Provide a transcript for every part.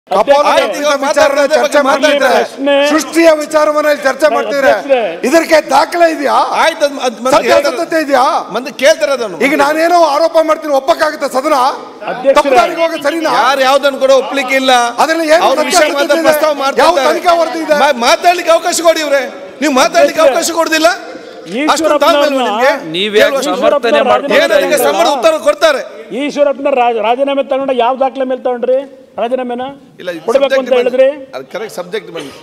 ಕಪೋಲ ಆಯ್ತು, ಈಗ ವಿಚಾರನ ಮಾತಾಡ್ತಾ ಚರ್ಚೆ ಬಗ್ಗೆ ಮಾಡ್ತಿದ್ರೆ ಪ್ರಶ್ನೆ. ಸೃಷ್ಟಿಯ ವಿಚಾರವನ್ನ ಇಲ್ಲಿ ಚರ್ಚೆ ಮಾಡ್ತಿದ್ರೆ ಅಧ್ಯಕ್ಷರೇ. ಇದಕ್ಕೆ ದಾಖಲೆ ಇದೆಯಾ ಆಯ್ತು ಅದ್- ಅದ್ ಮಂದಿ ಸತ್ಯಾಸತ್ಯತೆ ಹೇಳ್ತಾರೆ. ಇದೆಯಾ ಮಂದಿ ಕೇಳ್ತಾರೆ ಅದನ್ನು ಈಗ ನಾನೇನೋ ಆರೋಪ ಮಾಡ್ತೀನಿ ಒಪ್ಪಕ್ಕಾಗುತ್ತೆ ಸದನ ಅಧ್ಯಕ್ಷರೇ. ತಪ್ಪು ದಾರಿಗೆ ಹೋಗೋದು ಸರಿನಾ ಯಾರು ಯಾವ್ದನ್ನು ಕೂಡ ಒಪ್ಲಿಕ್ಕೆ ಇಲ್ಲ ಅದ್ರಲ್ಲಿ ಏನು ಅವ್ರ ವಿಷಯ ಸತ್ಯಾಸತ್ಯತೆ ಮಾತ್ರ ಇದೆ? ಪ್ರಸ್ತಾವ ಮಾಡ್ತಾ ಯಾವ ಇದ್ದಾರೆ. ತನಿಖಾ ವರದಿ ಇದೆ? ಮಾ- ಮಾತಾಡ್ಲಿಕ್ಕೆ ಅವಕಾಶ ಕೊಡಿ ಇವ್ರೆ ನೀವು ಮಾತಾಡ್ಲಿಕ್ಕೆ ಅವಕಾಶ ಕೊಡುದಿಲ್ಲ ಅಷ್ಟು ತಾಳ್ಮೆ ಇಲ್ವಾ ನಿಮ್ಗೆ? ನೀವ್ಯಾಕೆ ಕೇಳುವಷ್ಟು ಸಮರ್ಥನೆ ಮಾಡ್ತಾ ಏನು ಅದಕ್ಕೆ ಸಂಬಳ ಉತ್ತರ ಕೊಡ್ತಾರೆ ಈಶ್ವರಪ್ಪನ ರಾಜ- ರಾಜೀನಾಮೆ ತಗೊಂಡ ಯಾವ ದಾಖಲೆ ಮೇಲೆ ತಗೊಂಡ್ರಿ ರಾಜೀನಾಮೆನ ಇಲ್ಲ ಇದು ಕೊಡ್ಬೇಕು subject ಅಂತ ಹೇಳಿದ್ರಿ ಬಂದು- ಅದು ಕರೆಕ್ಟ್ ಸಬ್ಜೆಕ್ಟ್ ಬಂದು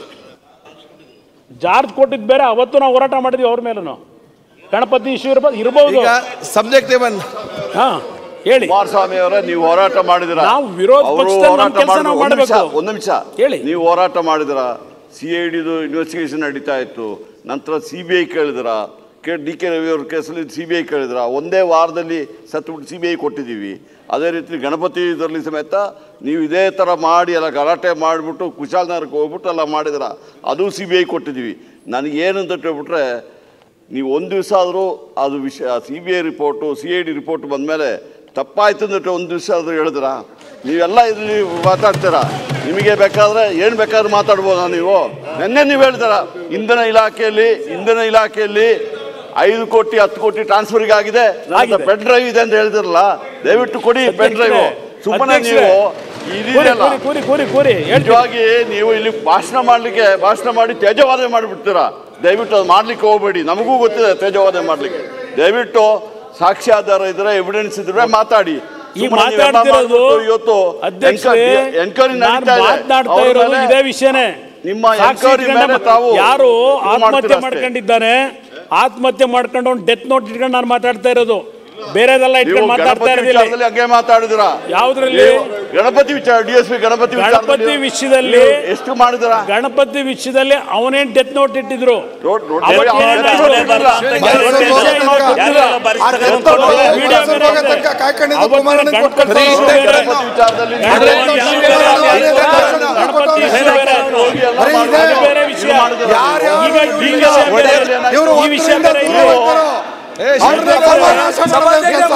ಜಾರ್ಜ್ ಕೊಟ್ಟಿದ್ ಬೇರೆ ಅವತ್ತು ನಾವು ಹೋರಾಟ ಮಾಡಿದ್ವಿ ಅವ್ರ ಮೇಲೂ ಗಣಪತಿ ಇಶ್ಯೂ ಇರ್ಬೋದು ಇರ್ಬೋದು ಈಗ ಸಬ್ಜೆಕ್ಟ್ ಬಂದು ಹಾ ಹೇಳಿ ಕುಮಾರಸ್ವಾಮಿ ಅವರೇ ನೀವು ಹೋರಾಟ ಮಾಡಿದಿರ ನಾವು ವಿರೋಧ ಪಕ್ಷದಲ್ಲಿ ನಮ್ಮ ಕೆಲ್ಸ ನಾವು ಮಾಡ್ಬೇಕು. ಒಂದು ನಿಮಿಷ ಹೇಳಿ. ನೀವು ಹೋರಾಟ ಮಾಡಿದಿರ ಸಿ ಐ ಡಿದು ಇನ್ವೆಸ್ಟಿಗೇಷನ್ ನಡೀತಾ ಇತ್ತು ನಂತರ ಸಿ ಬಿ ಐ ಕೇಳಿದ್ರ ಕೆ ಡಿ ಕೆ ರವಿ ಅವ್ರ ಕೇಸಲ್ಲಿ ಸಿ ಬಿ ಐ ಕೇಳಿದ್ರ ಒಂದೇ ವಾರದಲ್ಲಿ ಸತ್ಬಿಟ್ಟು ಸಿ ಬಿ ಐ ಕೊಟ್ಟಿದ್ದೀವಿ ಅದೇ ರೀತಿ ಗಣಪತಿ ಇದರಲ್ಲಿ ಸಮೇತ ನೀವು ಇದೇ ಥರ ಮಾಡಿ ಎಲ್ಲ ಗಲಾಟೆ ಮಾಡಿಬಿಟ್ಟು ಕುಶಾಲನಗರಕ್ಕೆ ಹೋಗ್ಬಿಟ್ಟು ಎಲ್ಲ ಮಾಡಿದ್ರ ಅದು ಸಿ ಬಿ ಐ ಕೊಟ್ಟಿದ್ದೀವಿ ನನಗೇನು ಅಂತ ಹೇಳ್ಬಿಟ್ರೆ ನೀವು ಒಂದು ದಿವಸ ಆದರೂ ಅದು ವಿಷಯ C B I report C I D report ಬಂದಮೇಲೆ ತಪ್ಪಾಯ್ತು ಅಂದ್ಬಿಟ್ಟು ಒಂದು ದಿವಸ ಆದರೂ ಹೇಳಿದ್ರ ನೀವೆಲ್ಲ ಇದರಲ್ಲಿ ಮಾತಾಡ್ತೀರಾ ನಿಮಗೆ ಬೇಕಾದ್ರೆ ಏನು ಬೇಕಾದ್ರೂ ಮಾತಾಡ್ಬೋದಾ ನೀವು ನಿನ್ನೆ ನೀವು ಹೇಳ್ತೀರ ಇಂಧನ ಇಲಾಖೆಯಲ್ಲಿ ಇಂಧನ ಇಲಾಖೆಯಲ್ಲಿ ಐದು ಕೋಟಿ ಹತ್ತು ಕೋಟಿ ಟ್ರಾನ್ಸ್ಫರ್ಗೆ ಆಗಿದೆ ಆಗಿದೆ. ಪೆನ್ ಡ್ರೈವ್ ಇದೆ ಅಂತ ಹೇಳ್ತಿರಲ್ಲ ದಯವಿಟ್ಟು ಕೊಡಿ ಪೆನ್ ಡ್ರೈವ್ ಸುಮ್ಮನೆ ಅಧ್ಯಕ್ಷರೇ. ನೀವು ಕೂರಿ ಇದೆಯಲ್ಲ ಕೂರಿ ಕೂರಿ ಕೂರಿ ಕೂರಿ ಹೇಳ್ತೀನಿ ನಿಜವಾಗಿ ನೀವು ಇಲ್ಲಿ ಭಾಷಣ ಮಾಡಲಿಕ್ಕೆ ಭಾಷಣ ಮಾಡಿ ತೇಜವಾದ ಮಾಡಿಬಿಡ್ತೀರಾ ದಯವಿಟ್ಟು ಅದು ಮಾಡ್ಲಿಕ್ಕೆ ಹೋಗ್ಬೇಡಿ ನಮಗೂ ಗೊತ್ತಿದೆ ತೇಜವಾದ ಮಾಡ್ಲಿಕ್ಕೆ ದಯವಿಟ್ಟು ಸಾಕ್ಷ್ಯಾಧಾರ ಇದ್ರೆ ಎವಿಡೆನ್ಸ್ ಇದ್ರೆ ಮಾತಾಡಿ ಈ ಸುಮ್ಮನೆ ನೀವೆಲ್ಲ ಮಾತಾಡ್ತಿರೋದು ಮಾಡ್ಬಿಟ್ಟು ಇವತ್ತು ಅಧ್ಯಕ್ಷರೇ ಎನ್ಕ್ವೈರಿ ನಾನು ನಡೀತಾ ಇದೆ ಮಾತನಾಡ್ತಾ ಅವ್ರ ಇರೋದು ಮೇಲೆ ಇದೇ ವಿಷಯನೇ ನಿಮ್ಮ ಸಾಕ್ಷಿ enquiry ಇಟ್ಕೊಂಡ ಮೇಲೆ ತಾವು ಯಾರು ಇದು ಆತ್ಮಹತ್ಯೆ ಮಾಡ್ತೀರಾ ಅಷ್ಟೇ. ಮಾಡ್ಕೊಂಡಿದ್ದಾನೆ ಆತ್ಮಹತ್ಯೆ ಮಾಡ್ಕೊಂಡು ಒಂದು ಡೆತ್ ನೋಟ್ ಇಟ್ಕೊಂಡು ನಾನು ಮಾತಾಡ್ತಾ ಇರೋದು ಬೇರೆದೆಲ್ಲ ನೀವು ಇಟ್ಕೊಂಡು ಮಾತಾಡ್ತಾ ಗಣಪತಿ ಇರೋದಿಲ್ಲ ವಿಚಾರದಲ್ಲಿ ಹಂಗೆ ಮಾತಾಡಿದಿರ ಯಾವ್ದ್ರಲ್ಲಿ? ಗಣಪತಿ ವಿಚಾರ D S P Ganapathi Ganapathi ವಿಚಾರದಲ್ಲಿ ವಿಷಯದಲ್ಲಿ ನೀವು ಎಷ್ಟು ಮಾಡಿದಿರ ಗಣಪತಿ ವಿಷಯದಲ್ಲಿ ಅವನೇನ್ ಡೆತ್ ನೋಟ್ ಇಟ್ಟಿದ್ರು ನೋಡ್- ನೋಡ್- ಅವತ್ತು ಅವ್ರು ಏನಾದ್ರು ಅವರೇ ಬರಲ್ಲ. ಗಣಪತಿ issue ಬೇರೆ. ಗಣಪತಿ ವಿಚಾರದಲ್ಲಿ ನೀವು ಗಣಪತಿ issue ಬೇರೆ. ಗಣಪತಿ issue ಬೇರೆ. ಹೋಗಿ ಎಲ್ಲ ಅರೆ ಮಾಡಿ- ಇದೆ. ಅದು ಬೇರೆ ವಿಷಯ ಯಾರ್ಯಾರು ಈಗ ಈ ವಿಷಯ ಬೇರೆ. ಒಡೆಯರ್ಲಿ ಏನಾಯ್ತು? ಇವರು ಈ ವಿಷಯ ಒತ್ತಡದಿಂದ ಬೇರೆ ದೂರ ಇದು. ಹೋಗ್ತಾರೋ? ಏ, ಅವ್ರನ್ನ ಸರ್ವನಾಶ ಮಾಡೋದು ಕೆಲ್ಸ.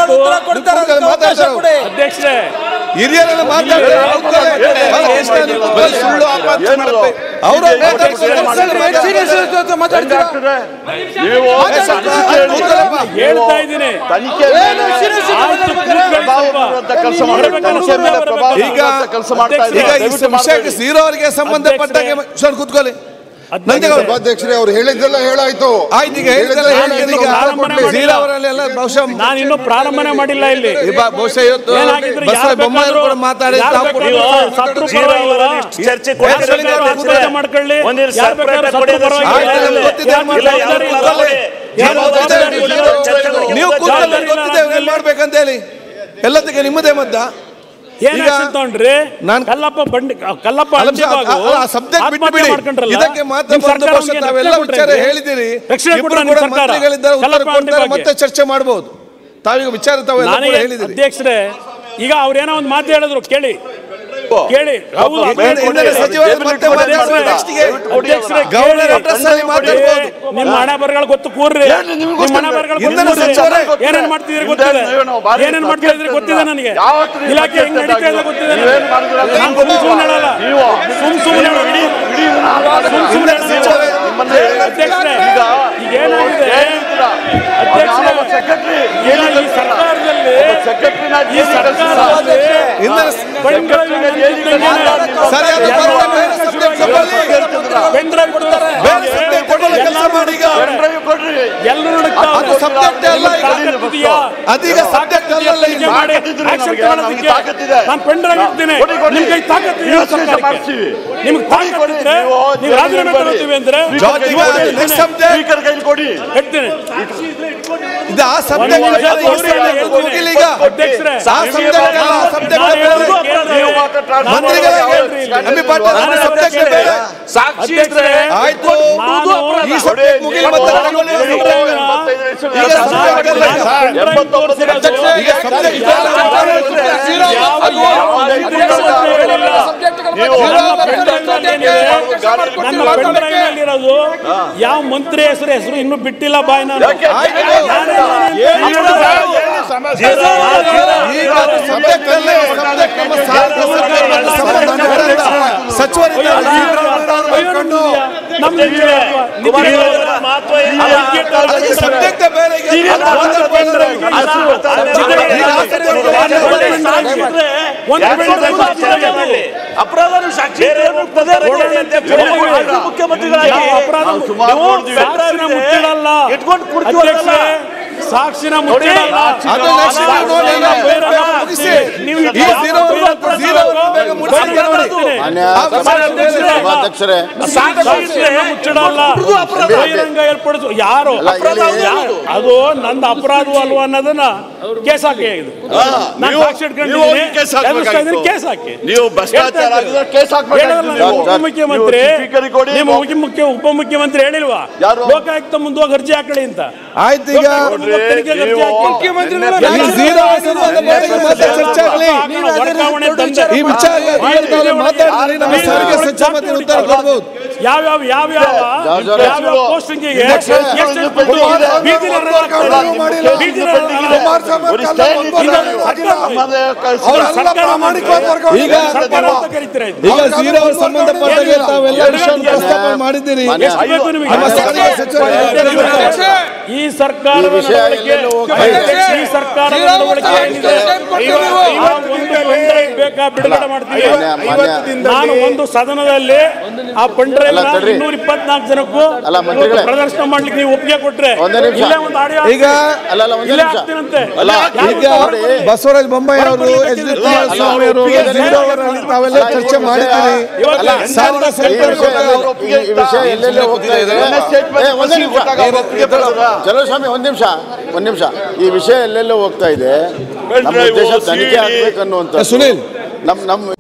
ಅಧ್ಯಕ್ಷರೇ ಹಿರಿಯರೆಲ್ಲ ಮಾತಾಡ್ತಾರೆ ಅವ್ರು ಕೂತ್ಕೊಳ್ಳಿ. ಬಹಳ ಕಷ್ಟ ನೀವು ಬರೀ ಸುಳ್ಳು ಆಪಾದನೆ ಏನದು? ಮಾಡುತ್ತೆ. ಅವರು ಇದು ಮಾತಾಡ್ತಾರೆ. ಏನು ಮಾಡಿದ್ರೆ? ಡಾಕ್ಟ್ರೇ, ನೀವು ಕೂತ್ಕೊಳ್ಳಪ್ಪ. ಹೇಳ್ತಾ ಇದ್ದೀನಿ ತನಿಖೆ ಮೇಲೆ ಆಯ್ತು, ಕೂತ್ಕೊಳ್ಳಿ ಪ್ರಭಾವ ಸ್ವಲ್ಪ. ಬೀರುವಂತ ಕೆಲಸ ಮಾಡಿ ಬರ್ಬೇಕಲ್ಲ, ತನಿಖೆ ಮೇಲೆ ಬರ್ಬೇಕಲ್ಲ. ಪ್ರಭಾವ ಈಗ ಬೀರುವಂತ ಕೆಲಸ ಮಾಡ್ತಾ ಈಗ ಇದ್ದಾರೆ. ಈ ದಯವಿಟ್ಟು ವಿಷಯಕ್ಕೆ ಮಾಡಬೇಡಿ. ಸೀರೋ ಅವರಿಗೆ ಸಂಬಂಧಪಟ್ಟಾಗೆ ಸರ್ ಕೂತ್ಕೊಳ್ಳಿ ನಂಜೇಗೌಡ ಸಭಾಧ್ಯಕ್ಷರೇ ಅವ್ರು ಹೇಳಿದ್ದೆಲ್ಲ ಹೇಳಾಯ್ತು ಆಯ್ತು ಈಗ ಹೇಳಿದ್ದೆಲ್ಲ ಹೇಳಿದ್ದೀನಿ ಈಗ ಪ್ರಾರಂಭನೆ ಮಾಡಿಲ್ಲ. ಸೀರಾ ಅವರಲ್ಲೆಲ್ಲ ಬಹುಶಃ ನಾನು ಇನ್ನೂ ಪ್ರಾರಂಭನೆ ಮಾಡಿಲ್ಲ ಇಲ್ಲಿ ಈ ಬ- ಬಹುಶಃ ಇವತ್ತು ಏನಾಗಿದ್ರು ಬಸವ ಯಾರು ಬೊಮ್ಮಾಯಿಯವರು ಕೂಡ ಬೇಕಾದ್ರೂ- ಮಾತಾಡಿ ಯಾರು ತಾವು ಬೇಕಾದ್ರೂ ಕೂಡ- ಸತ್ರು ಪರವಾಗಿಲ್ಲ. ಚರ್ಚೆ ಯಾರು ಬೇಕಾದ್ರೂ ಆತ್ಮಹತ್ಯೆ ಮಾಡ್ಕೊಳ್ಳಿ ಒಂದಿವ್ಸ ಯಾರು ಬೇಕಾದ್ರೂ ಸತ್ರು ಕೊಡಿ, ಪರವಾಗಿಲ್ಲ. ಆಯ್ತು, ನಮ್ಗೆ ಗೊತ್ತಿದೆ, ಯಾರು ಇಲ್ಲ, ಜವಾಬ್ದಾರಿ ಇಲ್ಲ. ಕೂತ್ಕೊಳ್ಳಿ. ಯಾರು ಜವಾಬ್ದಾರಿ ಇಲ್ಲ. ನೀವು ಕೂತ್ಕೊಳ್ಳಿ ಜವಾಬ್ದಾರಿ ಇಲ್ಲ ಗೊತ್ತಿದೆ ನಮ್ಗೆ. ಏನ್ ಮಾಡ್ಬೇಕಂತ ಹೇಳಿ ಎಲ್ಲದಕ್ಕೆ ನಿಮ್ಮದೇ ಮದ್ದ ಏನ್ ಈಗ action ತಗೊಂಡ್ರಿ ನಾನ್- ಕಲ್ಲಪ್ಪ ಬಂಡಿ ಕಲ್ಲಪ್ಪ ಅಲ್ಲ, ಅಂಜಬಾಗು ಅಲ್ಲ, ಆ subject ಆತ್ಮಹತ್ಯೆ ಬಿಟ್ಬಿಡಿ. ಮಾಡ್ಕೊಂಡ್ರಲ್ಲ. ಇದಕ್ಕೆ ಮಾತ್ರ ನಿಮ್ ಬಂದು ಸರ್ಕಾರ ಬಹುಶಃ ನಮ್ಗೆ ತಾವೆಲ್ಲ ರಕ್ಷಣೆ ವಿಚಾರ ಕೊಟ್ರೆ ಹೇಳಿದಿರಿ ರಕ್ಷಣೆ ಇಬ್ರು ಕೊಟ್ರೆ ಕೂಡ ನಿಮ್ ಸರ್ಕಾರ. ಮಂತ್ರಿಗಳಿದ್ದಾರೆ ಉತ್ತರ ಕಲ್ಲಪ್ಪ ಕೊಡ್ತಾರೆ ಅಂಜಬಾಗ್ಗೆ. ಮತ್ತೆ ಚರ್ಚೆ ಮಾಡಬಹುದು ತಾವೀಗ ವಿಚಾರ ತಾವೆಲ್ಲ ಕೂಡ ನನಗೆ ಹೇಳಿದಿರಿ ಅಧ್ಯಕ್ಷರೇ ಈಗ ಅವ್ರೇನೋ ಒಂದು ಮಾತು ಹೇಳಿದ್ರು ಕೇಳಿ ಕೇಳಿ ಹೌದು ಬೇಡ, ಅಧ್ಯಕ್ಷರೇ, ಇಂಧನ ಸಚಿವರು ಮತ್ತೆ ಅಧ್ಯಕ್ಷರೇ, ಮಾತಾಡ್ತಾರೆ next ಗೆ. ಅಧ್ಯಕ್ಷರೇ, ಗೌರವ ಕೇಳಿ. address ಅಲ್ಲಿ ಮಾತಾಡ್ಬೋದು. ನಿಮ್ಮ ಹಣ ಬರಗಳು ಗೊತ್ತು ಕೂರ್ರಿ ನಿಮ್ಮ ಹಣ ಬರಗಳು ಇಂಧನ ಗೊತ್ತು ಕೂರ್ರಿ. ಸಚಿವರೇ, ಏನೇನ್ ಮಾಡ್ತಿದ್ದೀರಿ ಗೊತ್ತಿದೆ ನೀವು ಭಾರಿ ಏನೇನ್ ಮಾಡ್ತಾ ಇದ್ರಿ ಗೊತ್ತಿದೆ ನನಗೆ ಯಾವತ್ತು ನೀವು ಇಲಾಖೆ ಹೆಂಗ್ ಬಜೆಟ್ ನಡೀತಾ ಇದೆ ಗೊತ್ತಿದೆ ನನಗೆ. ನೀವೇನ್ ಮಾಡಿದ್ರಿ ಅಂತ ನಾನು ಸುಮ್ ಸುಮ್ನೆ ಹೇಳಲ್ಲ ನೀವು ಸುಮ್ ಸುಮ್ನೆ ಹೇಳಲ್ಲ. ಸುಮ್ ಸುಮ್ನೆ ಹೇಳಲ್ಲ. ನಿಮ್ಮನ್ನೇ ಅಧ್ಯಕ್ಷರೇ, ಈಗ ಈಗ ಏನಾಗಿದೆ ಅಧ್ಯಕ್ಷರೇ, ಸೆಕ್ರೆಟರಿ ಈಗ ಈ ಸರ್ಕಾರದಲ್ಲಿ ಸೆಕ್ರೆಟರಿನ ಈ ಸರ್ಕಾರದಲ್ಲಿ ಇಂಧನ ಪೆಂಡ್ರೈವ್ ಸರಿಯಾದ ಬರವಣಿಗೆ ಬೇರೆ subject ತಗೊಳ್ಳಿ. ಪೆಂಡ್ರೈವ್ ಕೊಡ್ತಾರೆ ಬೇರೆ subject ತಗೊಳ್ಳಿ, ಕೆಲಸ ಮಾಡಿ ಈಗ. ಕೊಡ್ರಿ ಎಲ್ಲರೂ ಅದು subject ಅಲ್ಲ ಈಗ. ಅದೀಗ subject ಅಲ್ಲಲ್ಲ ಈಗ. ತಾಕತ್ತಿದ್ರೆ ನಮಗೆ, ನಮಗೆ ತಾಕತ್ತಿದೆ. ನಾನು ಪೆಂಡ್ರೈವ್ ಇಡ್ತೀನಿ ಕೊಡಿ, ಕೊಡಿ. ನಿಮ್ ಕೈ ತಾಕತ್ತಿದೆ ನೀವು ಸರ್ಕಾರಕ್ಕೆ. ಮಾಡ್ತೀವಿ. ನಿಮ್ಗೆ ಕೊಡಿ, ಕೊಡಿ. ತಾಕತ್ತಿದ್ರೆ ನೀವು ನೀವು ರಾಜೀನಾಮೆ ಕೊಡಿ. ತಗೋತೀವಿ ಅಂದ್ರೆ ಜೊತೆಗೆ ಇವತ್ತು next ಹೇಳ್ತೀನಿ. subject. ಸ್ಪೀಕರ್ ಕೈಲಿ ಕೊಡಿ ಹೇಳ್ತೀನಿ ಇದು ಆ ಒಂದು subject ನಿಮಿಷ ವಿಚಾರ ಅವ್ರು ಹೇಳಿ, ಇವತ್ತು ಹೇಳ್ತೀನಿ. ಮುಗಿಲಿ ಈಗ. ಅಧ್ಯಕ್ಷರೇ ಆ subject ಅಲ್ಲ, ಆ subject ನಾನು ಬೇರೆ. ಹೇಳೋದು ಕೇಳ್ರಿ. ನೀವು ಮಾತ್ರ ಟ್ರಾನ್ಸ್ಫರ್ ಮಂತ್ರಿಗಳೇ ಮಾಡಿ. ಹೇಳ್ರಿ ಇಲ್ಲಿ. ನಂಬಿ ಪಾಟೀಲ್ ನಾನು ಅವರ subject ಅಧ್ಯಕ್ಷರೇ. ಬೇರೆ. ಸಾಕ್ಷಿ ಅಧ್ಯಕ್ಷರೇ, ಆಯ್ತು ನಾನು ಈ subject ಮುಗಿಲಿ ಮತ್ತೆ ನಾನು ತಗೊಳ್ಳಿ. ಪೆಂಡ್ರೈವ್ನ ಈಗ subject ಅಲ್ಲ ಈಗ. ಪೆಂಡ್ರೈವ್ ತೋರಿಸಿರೋದು ಈಗ subject ಯಾವ- ಯಾವ ಮುಖ್ಯಮಂತ್ರಿ ಹೇಳಿಲ್ಲ. ನನ್ನ ಪೆಂಡ್ರೈವ್ನಲ್ಲಿ ಏನಿದೆ? ನನ್ನ ಪೆಂಡ್ರೈವ್ನಲ್ಲಿ ಇರೋದು ಯಾವ ಮಂತ್ರಿ ಹೆಸರು ಹೆಸರು ಇನ್ನೂ ಬಿಟ್ಟಿಲ್ಲ ಬಾಯ್ ನಾನು ಯಾಕೆ? ನಾನೇ ನಾನು ಏನು ಹೇಳ್ತೀನಿ. ಹೇಳಿ ಈಗ subject ಅಲ್ಲೇ subject ನಮ್ಮ ಸಾರಿಗೆ ಸರ್ಕಾರಕ್ಕೆ ಸಂಬಂಧಪಟ್ಟಂತ ಸಚಿವರಿದ್ದಾರೆ ಅದಕ್ಕೆ subject ಬೇರೆ ಇದೆ. ಅದಕ್ಕೆ ಬೇರೆ ಇದೆ. ಅಪರಾಧ ಸಾಕ್ಷಿ ಮುಖ್ಯಮಂತ್ರಿಗಳಾಗಿ ಮುಚ್ಚಿಡಲ್ಲ ಇಟ್ಕೊಂಡು ಅಧ್ಯಕ್ಷೆ, ಸಾಕ್ಷಿನ ಮುಚ್ಚಿಡಲ್ಲ ಅದು next time ನೋಡಿ, ಈಗ ಬೇರೆ ಬೇಗ ಮುಗಿಸಿ. ನೀವು ಈ zero ವರೆಗೂ- zero ವರೆಗೂ ಬೇಗ ಮುಗಿಸಿ ನೋಡಿ. ಮಾನ್ಯ ಆ ಸಭಾಧ್ಯಕ್ಷರೇ, ಸಭಾಧ್ಯಕ್ಷರೇ ಸಾಕ್ಷಿಯನ್ನು ಮುಚ್ಚಿಡಲ್ಲ ಬಹಿರಂಗ ಏರ್ಪಡಿಸು ಯಾರು ಅಲ್ಲ, ಇಲ್ಲಿ- ಯಾರು? ಅದು ನನ್ನ ಅಪರಾಧ ಅಲ್ವಾ ಅನ್ನೋದನ್ನ ಕೇಸ್ ಹಾಕಿ ಇದು ನಾನು ನೀವು- ಸಾಕ್ಷಿ ನೀವು ಇಟ್ಕೊಂಡಿದ್ದೀನಿ ಅವ್ರಿಗೆ ಕೇಸ್ ಹಾಕ್ಬೇಕಾಗಿತ್ತು. ಎದುರಿಸ್ತಾ ಇದ್ದೀನಿ, ಕೇಸ್ ಹಾಕಿ ನೀವು ಭ್ರಷ್ಟಾಚಾರ ಆಗಿದ್ರೆ ಕೇಸ್ ಹಾಕ್ಬೇಕಾಗಿತ್ತು ಹೇಳಲ್ಲ ನೀವು. ನೀವು ಉಪಮುಖ್ಯಮಂತ್ರಿ ನೀವು ಸ್ಪೀಕರಿಗೆ ಕೊಡಿ. ನಿಮ್ಮ ಉಪಮುಖ್ಯ ಉಪಮುಖ್ಯಮಂತ್ರಿ ಹೇಳಿಲ್ವಾ ಯಾರು? ಲೋಕಾಯುಕ್ತ ಮುಂದುವಾಗ ಅರ್ಜಿ ಹಾಕಳಿ ಅಂತ ಆಯ್ತು ಈಗ ಲೋಕಾಯುಕ್ತ ಮುಂದುವಾಗ ತನಿಖೆಗೆ ಅರ್ಜಿ ಹಾಕಿ. ಈ zero ಸಂಬಂಧಪಟ್ಟ ಮಾತ್ರ ಚರ್ಚೆ ಆಗಲಿ ವರ್ಗಾವಣೆ ದಂಧೆ. ಈ ವಿಚಾರ ಹೇಳ್ತಾರೆ ಮಾತಾಡಿದ್ರೆ ನಮ್ಮ ಸಾರಿಗೆ ಸಚಿವ ಮಂತ್ರಿ ಉತ್ತರ ಕೊಡ್ಬೋದು ಯಾವ್ಯಾವ ಯಾವ್ಯಾವ ಜಾರ್ಜ್ ಯಾವ್ಯಾವ ಪೋಸ್ಟಿಂಗ್ಗೆ ಇದಕ್ಕೆ ಎಷ್ಟು ಕುಮಾರ್ ಬೀದಿಲಿ ವರ್ಗಾವಣೆ ಮಾಡಿಲ್ಲ. ಬೀದಿಲಿ ಕುಮಾರಸ್ವಾಮಿ ಅವ್ರಿಗೆ ಕಾಲ ಸ್ಟೈಲ್ ಒಂದು ಇಲ್ಲ. ವರ್ಗಾವಣೆ ಆಗಿಲ್ಲ. ನಮ್ಮದೇ ಕಳ್ಸಿ- ಅವರೆಲ್ಲ ಪ್ರಾಮಾಣಿಕವಾಗಿ ವರ್ಗಾವಣೆ ಈಗ ಸರ್ಕಾರ ಅಂತ ಕರೀತೀರಾ ಇದು? ಈಗ zero ಸಂಬಂಧಪಟ್ಟಾಗೆ ತಾವೆಲ್ಲ ವಿಷಯ ಪ್ರಸ್ತಾಪ ಮಾಡಿದ್ದೀರಿ ಮಾನ್ಯ- ಎಷ್ಟು ಬೇಕು ನಿಮಗೆ? ನಮ್ಮ ಸಾರಿಗೆ ಸಚಿವರು ಈ ಸರ್ಕಾರದ ಈ ವಿಷಯ ನಡವಳಿಕೆ ಎಲ್ಲೆಲ್ಲೂ ಹೋಗ್ತಾ ಇದೆ. ಈ ಸರ್ಕಾರದ ನಡವಳಿಕೆ ಏನಿದೆ ಐವ- ಐವತ್ತು ಒಂದು ಪೆಂಡ್ರೈವ್ ಬೇಕಾ ಬಿಡುಗಡೆ ಮಾಡ್ತೀವಿ ಮಾನ್ಯ- ಮಾನ್ಯ- ನಾನು ಒಂದು ಸದನದಲ್ಲಿ ಆ ಪೆಂಡ್ರೈವ್ ಅಲ್ಲ, ತಡ್ರಿ. ಇನ್ನೂರ ಇಪ್ಪತ್ನಾಲ್ಕು ಜನಕ್ಕೂ ಅಲ್ಲ, ಮಂತ್ರಿಗಳೇ. ಪ್ರದರ್ಶನ ಮಾಡ್ಲಿಕ್ಕೆ ನೀವು ಒಪ್ಪಿಗೆ ಕೊಟ್ರೆ ಒಂದೇ ನಿಮಿಷ. ಇಲ್ಲೇ ಒಂದು ಆಡಿಯೋ ಈಗ ಅಲ್ಲ ಅಲ್ಲ ಒಂದೇ ಇಲ್ಲೇ ನಿಮಿಷ ಹಾಕ್ತೀನಂತೆ ಅಲ್ಲ, ಯಾರು ಈಗ ನೋಡಿ. ಬಸವರಾಜ ಬೊಮ್ಮಾಯಿ ಅವರು ಎಚ್ ಡಿ ಸ್ವಾಮಿ ಅವರು zero ಅವರಲ್ಲಿ ತಾವೆಲ್ಲ ಚರ್ಚೆ ಮಾಡಿದ್ದೀರಿ ಅಲ್ಲ, ಸಾರಿಗೆ ಈ ಸರ್ಕಾರ ವಿಷಯ ಈ- ಈ ವಿಷಯ ಎಲ್ಲೆಲ್ಲಿ ಹೋಗ್ತಾ ಇದೆ ಏ, ಒಂದೇ ನಿಮಿಷ ಚಲೋಸ್ವಾಮಿ ಒಂದ್ ನಿಮಿಷ ಒಂದ್ ನಿಮಿಷ ಈ ವಿಷಯ ಎಲ್ಲೆಲ್ಲೋ ಹೋಗ್ತಾ ಇದೆ ನಮ್ಮ Pendrive, ಉದ್ದೇಶ CD. ತನಿಖೆ ಆಗ್ಬೇಕು ಅನ್ನುವಂಥ ಸುನೀಲ್. ನಮ್ ನಮ್